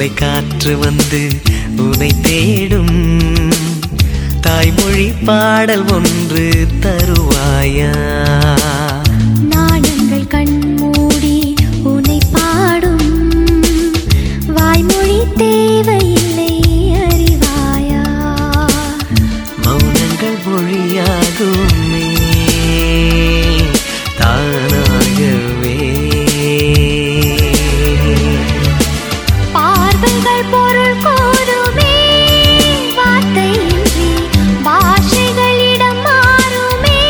பூஞ்சோலை காற்று வந்து உனை தேடும் தாய்மொழி பாடல் ஒன்று தருவாயா நாணங்கள் கண்மூடி உன்னை பாடும் வாய்மொழி தேவையில்லை அறிவாயா மௌனங்கள் மொழியாகுமே தானாகவே பார்வைகள் பொருள் கூறுமே வார்த்தையின்றி பாஷைகளிடம் மாறுமே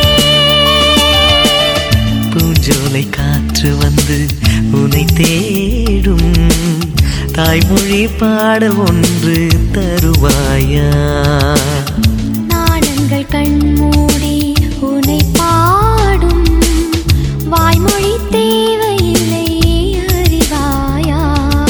பூஞ்சோலை காற்று வந்து உனை தேடும் தாய்மொழி பாடல் ஒன்று தருவாயா நாணங்கள் கண்மூடி உன்னை பாடும் வாய்மொழி தேவையில்லை அறிவாயா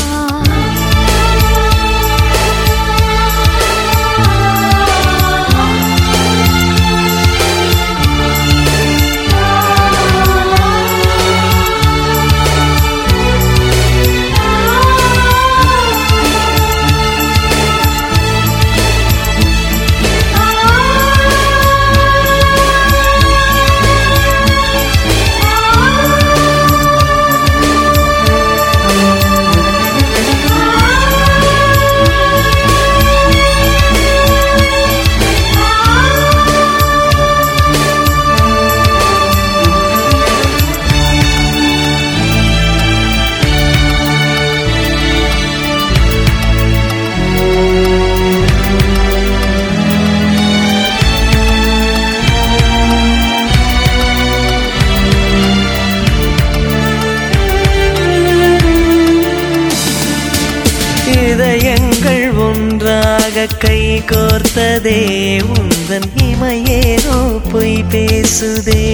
இதயங்கள் ஒன்றாக கை கோர்த்ததே உந்தன் இமையேனோ பொய் பேசுதே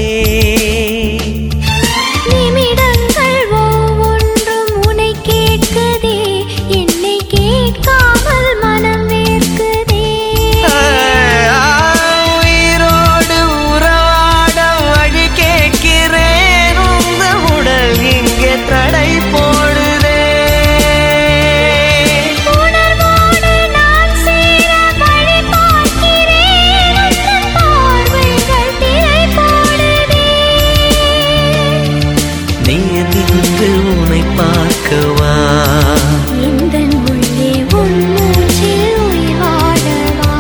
நிமிடங்கள் ஒவ்வொன்றும் உன்னை கேட்குதே என்னை கேட்காமல் மனம் வேர்க்குதே உயிரோடு உறவாட வழி கேட்கிறேன் உந்த உடல் இங்கே தடை போடுதே உணர்வோடு நான் சேர வழி பார்க்கிறேன் உந்தன் பார்வைகள் திரை போடுதே நீ நின்று உன்னை பார்க்கவா எந்தன் உள்ளே உன் மூச்சில் உயிர் வாழவா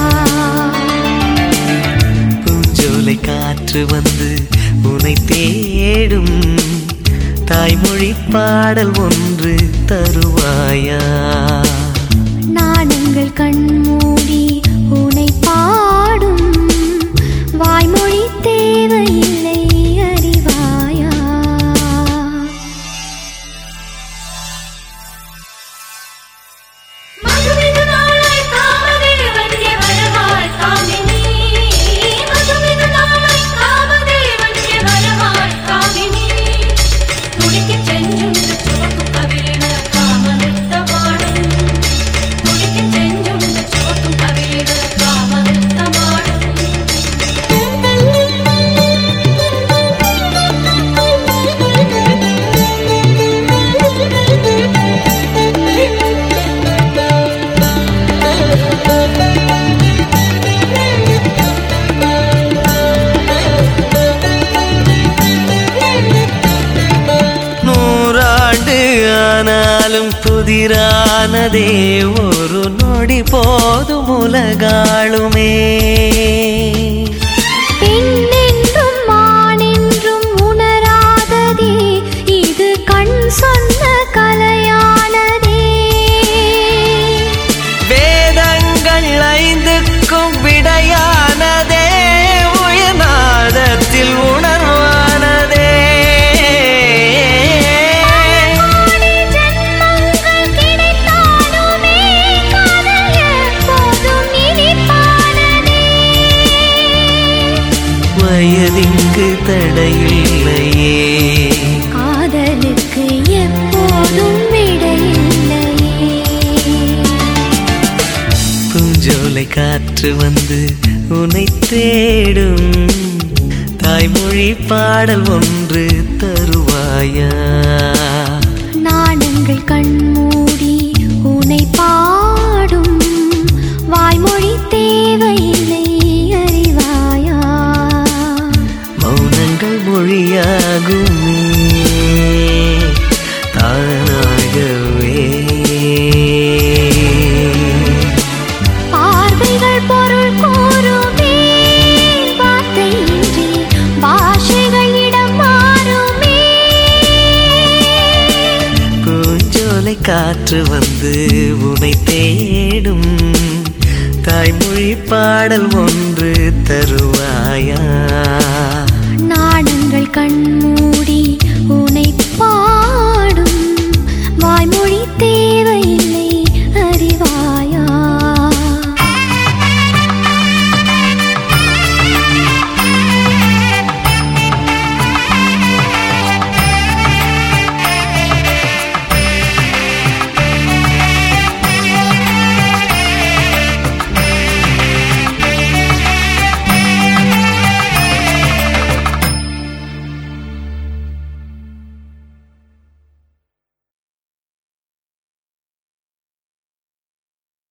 பூஞ்சோலை காற்று வந்து உன்னை தேடும் தாய்மொழி பாடல் ஒன்று தருவாயா நாணங்கள் கண்மூடி உன்னை பாடும் வாய்மொழி தேவையில்லை அறிவாயா மதுமிது நாளாய் காமதே வந்திய வரவாய் காமினி மதுமிது நாளாய் காமதே வந்திய வரவாய் காமினி துடிக்கச் செஞ்சுண்டு ചുവക്കു കവിളിന കാമനൃത്ത പാടും തുടിക്കச் ചെഞ്ചുണ്ട് ചുവക്കും കവിളിന കാമനൃത്ത പാടും நூறாண்டு ஆனாலும் புதிரானதே ஒரு நொடி போதும் உலகாளுமே பெண்ணென்றும் மானென்றும் உணராததே இது கண் சொன்ன கலையானதே வேதங்கள் ஐந்துக்கும் விடையானதே உயர்நாதத்தில் உணர்வானதே கோடி ஜன்மங்கள் கிடைத்தாலுமே காதல் எப்போதும் இனிப்பானதே வயதிங்கு தடையில்லையே காதலுக்கு எப்போதும் விடையில்லையே பூஞ்சோலை காற்று வந்து உன்னை தேடும் தாய்மொழி பாடல் ஒன்று தருவாயா நாணங்கள் கண்மூடி காற்று வந்து உனை தேடும் தாய்மொழி பாடல் ஒன்று தருவாயா நாணங்கள் கண்மூடி